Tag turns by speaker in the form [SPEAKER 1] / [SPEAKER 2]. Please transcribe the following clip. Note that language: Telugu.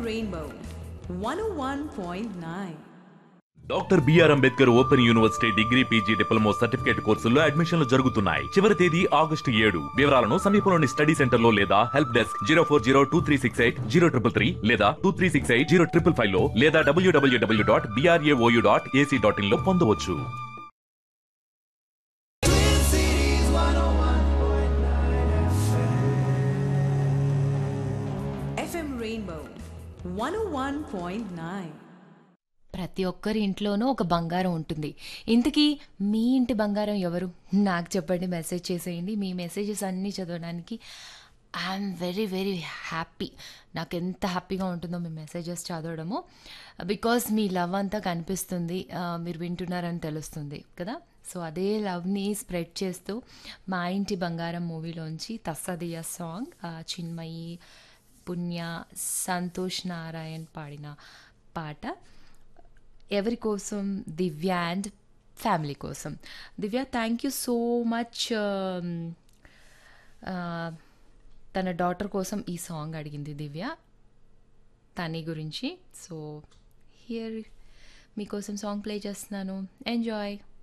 [SPEAKER 1] Rainbow 101.9.
[SPEAKER 2] Doctor BR Ambedkar open university degree PG diploma certificate కోర్సుల్లో అడ్మిషన్లు జరుగుతున్నాయి చివరి తేదీ ఆగస్టు ఏడు వివరాలను సమీపంలోని స్టడీ సెంటర్ లో లేదా help desk zero four zero two three six eight zero triple three లేదా two three six eight zero triple five లో లేదా WWW dot BRAOU dot AC dot in లో పొందవచ్చు
[SPEAKER 1] FM Rainbow 101.9.
[SPEAKER 3] ప్రతి ఒక్కరి ఇంట్లోనూ ఒక బంగారం ఉంటుంది ఇంతకీ మీ ఇంటి బంగారం ఎవరు నాకు చెప్పండి మెసేజ్ చేసేయండి మీ మెసేజెస్ అన్నీ చదవడానికి ఐఎమ్ వెరీ వెరీ హ్యాపీ నాకు ఎంత హ్యాపీగా ఉంటుందో మీ మెసేజెస్ చదవడము బికాస్ మీ లవ్ అంతా కనిపిస్తుంది ఆ, మీరు వింటున్నారని తెలుస్తుంది కదా సో అదే లవ్ని స్ప్రెడ్ చేస్తూ మా ఇంటి బంగారం మూవీలోంచి తస్సదియ సాంగ్ ఆ, చిన్మయి పుణ్య సంతోష్ నారాయణ్ పాడిన పాట ఎవరి కోసం దివ్య అండ్ ఫ్యామిలీ కోసం Divya thank you so much తన డాటర్ కోసం ఈ సాంగ్ అడిగింది దివ్య తని గురించి సో హియర్ మీకోసం సాంగ్ ప్లే చేస్తున్నాను ఎంజాయ్